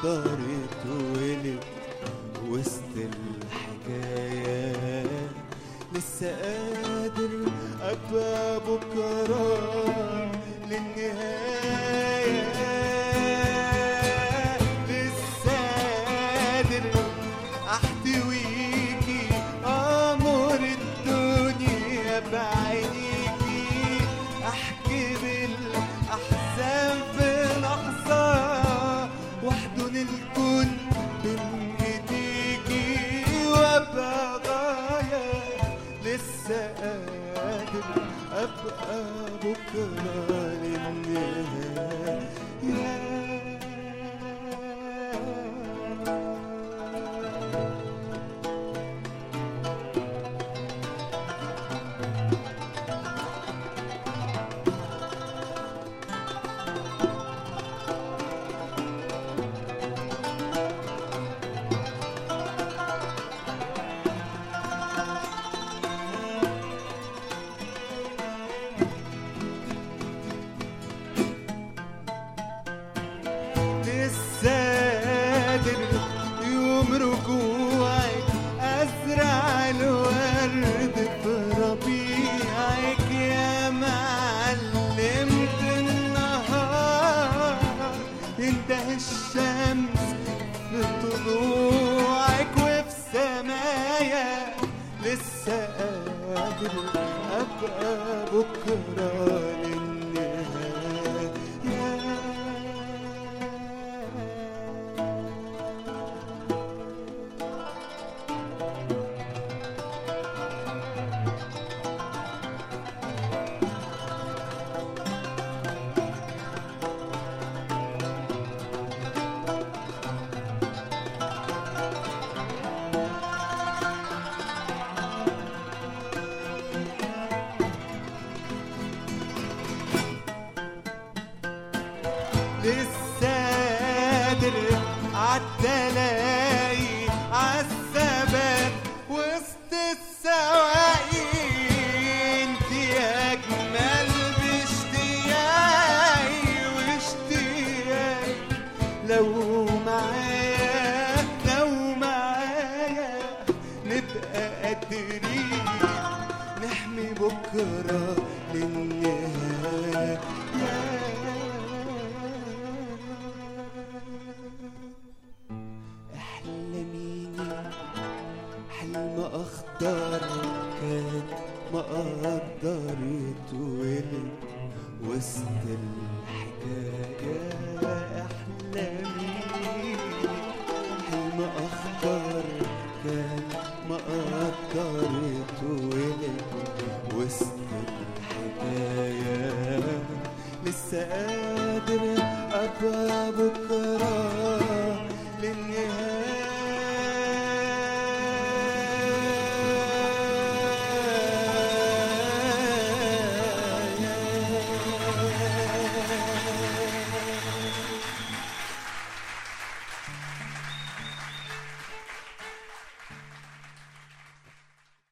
اقدر اتولد وسط الحكاية لسه قادر ابقى بكرة للنهاية لسه قادر احتويكي امور الدنيا بعينيكي احكي بالاحزان في لحظه واحضن الكون بين ايديكي وابقى غايه لسه قادر ابقى بكره للنهايه لسه قادر يوم رجوعك ازرع الورد في ربيعك يا معلمة النهار ينده الشمس في طلوعك وفي سمايا لسه قادر ابقى بكره للنهايه لسه قادر عالتلاقي عالثبات وسط السواقي انتي اجمل باشتياقي واشتياقي لو معايا لو معايا نبقى قادرين نحمي بكره للنهايه احلميني حلم اخضر كان ما اقدر يتولد وسط الحكايه احلميني حلم اخضر كان ما اقدر يتولد وسط الحكايه لسه قادر ابقى بكره